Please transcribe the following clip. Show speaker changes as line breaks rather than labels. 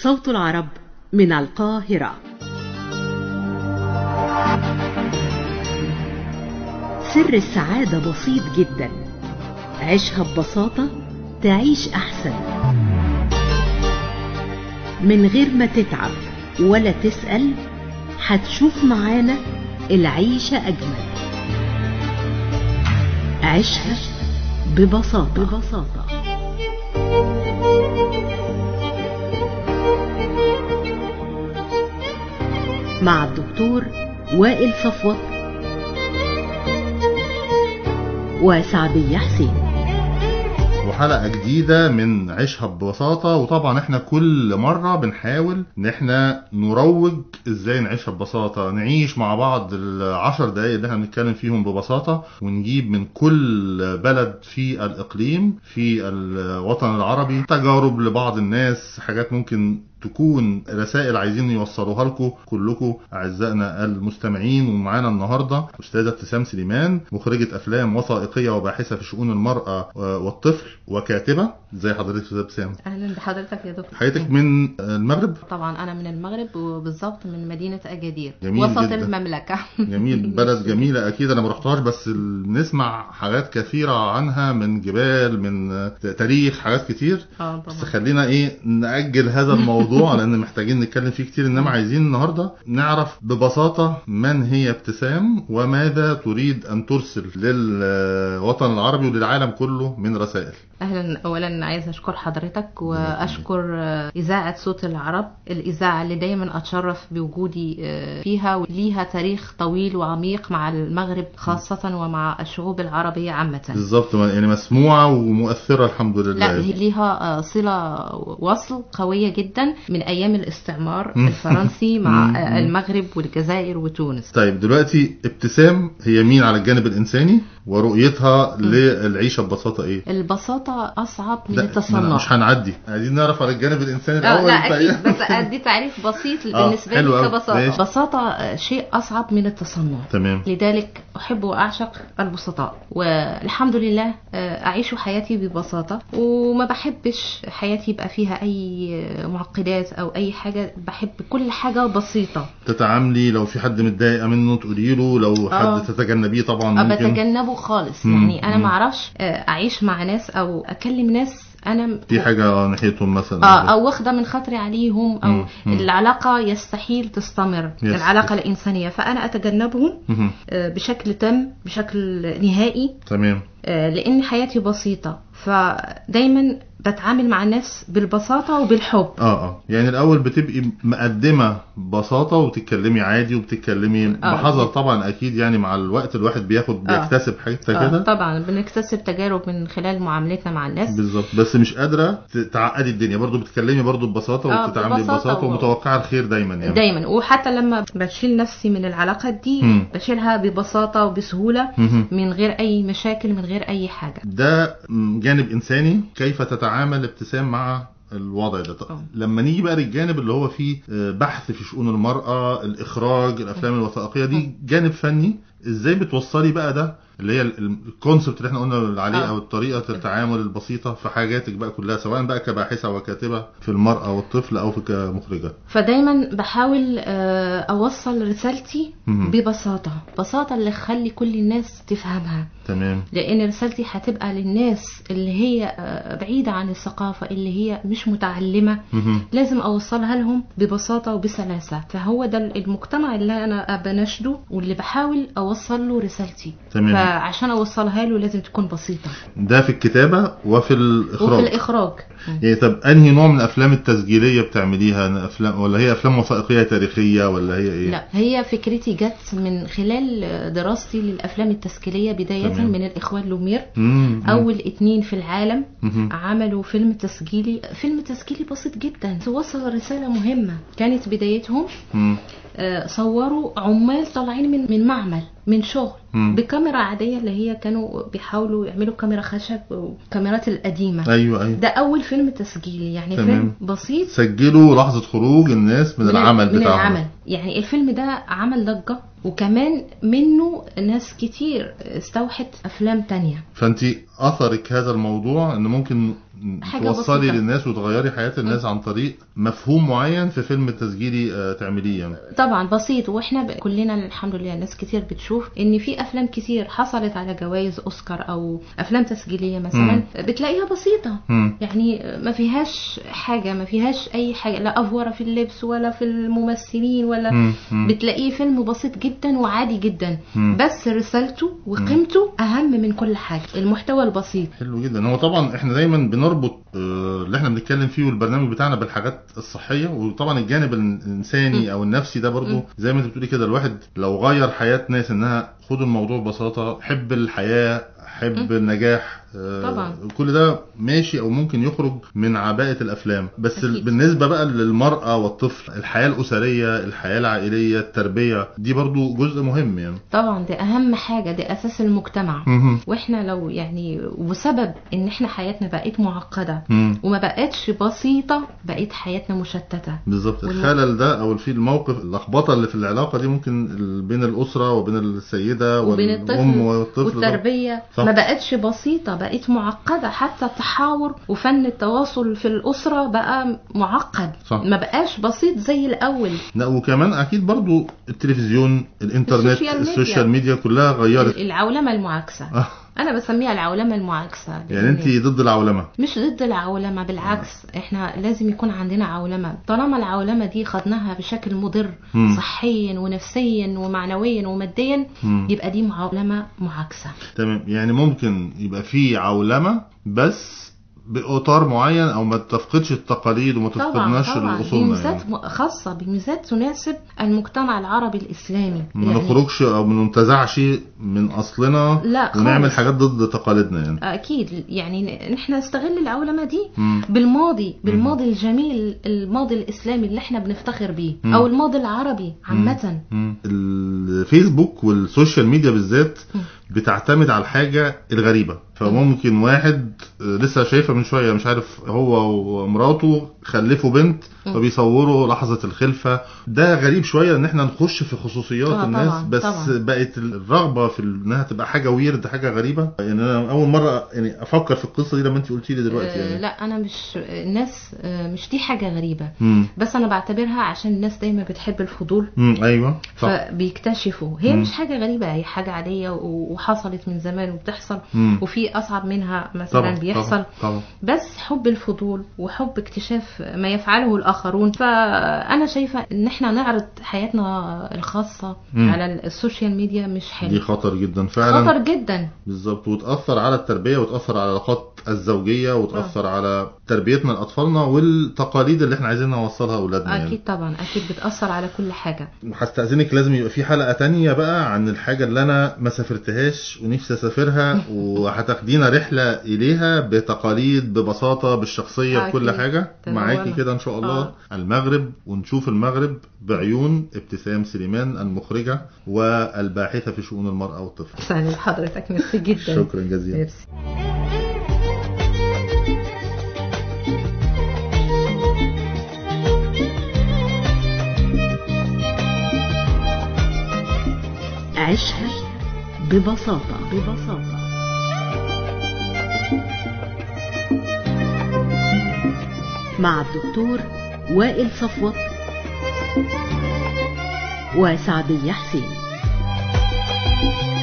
صوت العرب من القاهرة سر السعادة بسيط جدا عيشها ببساطة تعيش أحسن من غير ما تتعب ولا تسأل هتشوف معانا العيشة أجمل عيشها ببساطة ببساطة مع الدكتور وائل صفوت وسعدية حسين
وحلقة جديدة من عيشها ببساطة وطبعا احنا كل مرة بنحاول ان احنا نروج ازاي نعيشها ببساطة نعيش مع بعض العشر دقايق اللي احنا بنتكلم فيهم ببساطة ونجيب من كل بلد في الاقليم في الوطن العربي تجارب لبعض الناس حاجات ممكن تكون رسائل عايزين يوصلوها لكم كلكم اعزائنا المستمعين ومعانا النهارده استاذه ابتسام سليمان مخرجه افلام وثائقيه وباحثه في شؤون المراه والطفل وكاتبه ازي حضرتك استاذه ابتسام
اهلا بحضرتك يا دكتور
حضرتك من المغرب
طبعا انا من المغرب وبالظبط من مدينه اجادير
جميل
وسط
جدا.
المملكه
جميل بلد جميلة أكيد أنا ما رحتهاش بس بنسمع حاجات كثيرة عنها من جبال من تاريخ حاجات كتير
اه
بس
طبعا
خلينا إيه نأجل هذا الموضوع لأن محتاجين نتكلم فيه كتير إنما عايزين النهاردة نعرف ببساطة من هي ابتسام وماذا تريد أن ترسل للوطن العربي وللعالم كله من رسائل
اهلا اولا عايزه اشكر حضرتك واشكر آه، اذاعه صوت العرب الاذاعه اللي دايما اتشرف بوجودي آه، فيها وليها تاريخ طويل وعميق مع المغرب خاصه ومع الشعوب العربيه عامه
بالظبط يعني مسموعة ومؤثرة الحمد لله
لا هي ليها آه، صلة وصل قوية جدا من أيام الاستعمار
مم.
الفرنسي مع
مم.
آه، المغرب والجزائر وتونس
طيب دلوقتي ابتسام هي مين على الجانب الإنساني ورؤيتها للعيشة ببساطة إيه؟
البساطة أصعب من
لا،
التصنع
مش هنعدي عايزين نعرف على الجانب الانساني
آه
الاول
لا
أنت
اكيد
إيه؟
بس ادي تعريف بسيط
آه،
بالنسبه
حلو
لي
أوي.
كبساطه
ماشي.
بساطه آه، شيء اصعب من التصنع
تمام
لذلك احب واعشق البسطاء والحمد لله آه، اعيش حياتي ببساطه وما بحبش حياتي يبقى فيها اي معقدات او اي حاجه بحب كل حاجه بسيطه
تتعاملي لو في حد متضايقه منه تقولي له لو حد
آه.
تتجنبيه طبعا
أه
ممكن
بتجنبه خالص
مم،
يعني انا
مم.
ما اعرفش آه، اعيش مع ناس او اكلم ناس انا
في حاجه ناحيتهم مثلا
اه او واخده من خاطري عليهم او
مم، مم.
العلاقه يستحيل تستمر
يس.
العلاقه الانسانيه فانا اتجنبهم
مهم.
آه، بشكل تام بشكل نهائي
تمام
آه، لان حياتي بسيطه فدايما بتعامل مع الناس بالبساطه وبالحب
اه اه يعني الاول بتبقي مقدمه بساطه وتتكلمي عادي وبتتكلمي
آه.
بحذر طبعا اكيد يعني مع الوقت الواحد بياخد
آه.
بيكتسب حاجات
آه،
كده
طبعا بنكتسب تجارب من خلال معاملتنا مع الناس
بالظبط بس مش قادره ت- تعقدي الدنيا برضو بتتكلمي برضو ببساطه
آه،
وبتتعاملي
ببساطة
ببساطه
و-
ومتوقعه الخير دايما يعني
دايما وحتى لما بشيل نفسي من العلاقات دي
مم.
بشيلها ببساطه وبسهوله
مهم.
من غير اي مشاكل من غير اي حاجه
ده م- جانب انساني كيف تتعامل ابتسام مع الوضع ده طب
آه.
لما نيجي بقى للجانب اللي هو فيه آه، بحث في شؤون المرأة الإخراج الأفلام الوثائقية دي جانب فني إزاي بتوصلي بقى ده اللي هي ال- ال- الكونسبت اللي احنا قلنا عليه
آه.
أو الطريقة التعامل البسيطة في حاجاتك بقى كلها سواء بقى كباحثة وكاتبة في المرأة والطفل أو في كمخرجة
فدايما بحاول آه، اوصل رسالتي
مهم.
ببساطه بساطه اللي تخلي كل الناس تفهمها
تمام
لان رسالتي هتبقى للناس اللي هي آه، بعيده عن الثقافه اللي هي مش متعلمه
مهم.
لازم اوصلها لهم ببساطه وبسلاسه فهو ده المجتمع اللي انا بناشده واللي بحاول اوصل له رسالتي
تمام.
فعشان اوصلها له لازم تكون بسيطه
ده في الكتابة وفي الإخراج
وفي الاخراج
يعني طب انهي نوع من الافلام التسجيليه بتعمليها افلام ولا هي افلام وثائقيه تاريخيه ولا هي ايه
لا هي فكرتي جت من خلال دراستي للافلام التسجيليه بدايه
تمام.
من الاخوان لومير
مم.
اول اتنين في العالم
مهم.
عملوا فيلم تسجيلي فيلم تسجيلي بسيط جدا وصل رساله مهمه كانت بدايتهم
مم.
آه، صوروا عمال طالعين من من معمل من شغل
مم.
بكاميرا عاديه اللي هي كانوا بيحاولوا يعملوا كاميرا خشب والكاميرات القديمه
ايوه ايوه
ده اول فيلم تسجيلي يعني
تمام.
فيلم بسيط
سجلوا لحظه خروج الناس من, العمل
من
بتاعهم
العمل يعني الفيلم ده عمل ضجة وكمان منه ناس كتير استوحت أفلام تانية
فانت اثرك هذا الموضوع ان ممكن
حاجة
توصلي
بسيطة.
للناس وتغيري حياة الناس عن طريق مفهوم معين في فيلم تسجيلي آه، تعمليه يعني
طبعا بسيط واحنا ب... كلنا الحمد لله ناس كتير بتشوف ان في افلام كتير حصلت على جوائز اوسكار او افلام تسجيليه مثلا بتلاقيها بسيطه
مم.
يعني ما فيهاش حاجه ما فيهاش اي حاجه لا افوره في اللبس ولا في الممثلين ولا
مم. مم.
بتلاقيه فيلم بسيط جدا وعادي جدا
مم.
بس رسالته وقيمته اهم من كل حاجه المحتوى البسيط
حلو جدا هو طبعا احنا دايما بنربط آه، اللي احنا بنتكلم فيه والبرنامج بتاعنا بالحاجات الصحيه وطبعا الجانب الانساني او النفسي ده برضو زي ما انت بتقولي كده الواحد لو غير حياه ناس انها خدوا الموضوع ببساطه حب الحياه حب النجاح آه،
طبعا.
كل ده ماشي او ممكن يخرج من عباءه الافلام بس
أكيد.
بالنسبه بقى للمراه والطفل الحياه الاسريه الحياه العائليه التربيه دي برضو جزء مهم يعني
طبعا دي اهم حاجه دي اساس المجتمع
مهم.
واحنا لو يعني وسبب ان احنا حياتنا بقت معقده
مم.
وما بقتش بسيطه بقت حياتنا مشتته
بالظبط
والم-
الخلل ده او في الموقف اللخبطه اللي في العلاقه دي ممكن ال- بين الاسره وبين السيده
وبين
والام
الطفل
والطفل ده.
والتربيه
صح.
ما بقتش بسيطه بقت معقده حتى التحاور وفن التواصل في الاسره بقى معقد
صح.
ما بقاش بسيط زي الاول
لا وكمان اكيد برضو التلفزيون الانترنت
السوشيال ميديا.
السوشيال ميديا كلها غيرت
العولمه المعاكسه
آه.
انا بسميها العولمه المعاكسه
يعني انت
لأن-
ضد العولمه
مش ضد العولمة بالعكس احنا لازم يكون عندنا عولمة طالما العولمة دي خدناها بشكل مضر
مم.
صحيا ونفسيا ومعنويا وماديا
مم.
يبقى دي عولمة معاكسة
تمام يعني ممكن يبقى في عولمه بس باطار معين او ما تفقدش التقاليد وما
طبعا
تفقدناش
طبعا
الاصولنا
بميزات
يعني.
م- خاصة بميزات تناسب المجتمع العربي الإسلامي
ما نخرجش او ما ننتزعش من اصلنا
لا
ونعمل
خالص.
حاجات ضد تقاليدنا يعني
أكيد يعني نحن نستغل العولمة دي
مم.
بالماضي بالماضي الجميل الماضي الإسلامي اللي احنا بنفتخر بيه
مم.
أو الماضي العربي عامة
مم. الفيسبوك والسوشيال ميديا بالذات
مم.
بتعتمد على الحاجة الغريبة فممكن واحد آه، لسه شايفه من شوية مش عارف هو ومراته خلفوا بنت
مم.
فبيصوروا لحظة الخلفة ده غريب شوية ان احنا نخش في خصوصيات
آه،
الناس
طبعاً،
بس
طبعاً.
بقت الرغبة في انها تبقى حاجة ويرد حاجة غريبة يعني انا اول مرة يعني افكر في القصة دي لما انت قلتي لي دلوقتي
آه،
يعني
لا انا مش الناس آه، مش دي حاجه غريبه
مم.
بس انا بعتبرها عشان الناس دايما بتحب الفضول
مم. ايوه صح
فبيكتشفوا هي
مم.
مش حاجه غريبه هي حاجه عاديه و- وحصلت من زمان وبتحصل
مم.
وفي اصعب منها مثلا
طبعا
بيحصل
طبعا طبعا
بس حب الفضول وحب اكتشاف ما يفعله الاخرون فانا شايفه ان احنا نعرض حياتنا الخاصه
مم.
على السوشيال ميديا مش
دي
حلو
خطر جدا فعلا
خطر جدا
بالظبط وتأثر على التربية وتأثر على العلاقات الزوجية وتأثر على تربيتنا لأطفالنا والتقاليد اللي احنا عايزين نوصلها لأولادنا يعني
اكيد طبعا اكيد بتاثر على كل حاجه
هستأذنك لازم يبقى في حلقة تانية بقى عن الحاجة اللي أنا ما سافرتهاش ونفسي أسافرها وهتاخدينا رحلة إليها بتقاليد ببساطة بالشخصية بكل
أكيد.
حاجة
تنورنا.
معاكي كده إن شاء الله
آه.
المغرب ونشوف المغرب بعيون ابتسام سليمان المخرجة والباحثة في شؤون المرأة والطفل
سهل لحضرتك ميرسي جدا
شكرا جزيلا
ميرسي
عيشها ببساطة ببساطة مع الدكتور وائل صفوت وسعدية حسين